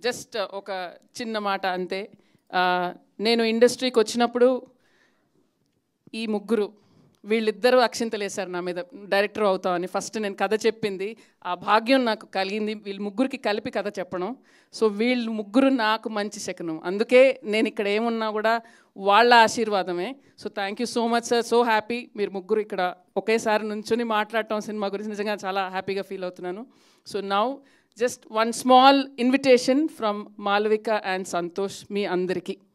just ఒక చిన్న మాట అంతే ఆ, నేను ఇండస్ట్రీకి వచ్చినప్పుడు ఈ ముగ్గురు వీళ్ళిద్దరూ అక్షింతలేశారు నా మీద డైరెక్టర్ అవుతామని ఫస్ట్ నేను కథ చెప్పింది ఆ భాగ్యం నాకు కలిగింది వీళ్ళ ముగ్గురికి కలిపి కథ చెప్పడం సో వీళ్ళు ముగ్గురు నాకు మంచి శకనం అందుకే నేను ఇక్కడ ఏమున్నా కూడా వాళ్ళ ఆశీర్వాదమే so thank you so much sir so happy మీరు ముగ్గురు ఇక్కడ ఒకేసారి నుంచుని మాట్లాడటం సినిమా గురించి నిజంగా చాలా హ్యాపీగా ఫీల్ అవుతున్నాను so now just one small invitation from Malavika and Santosh మీ అందరికీ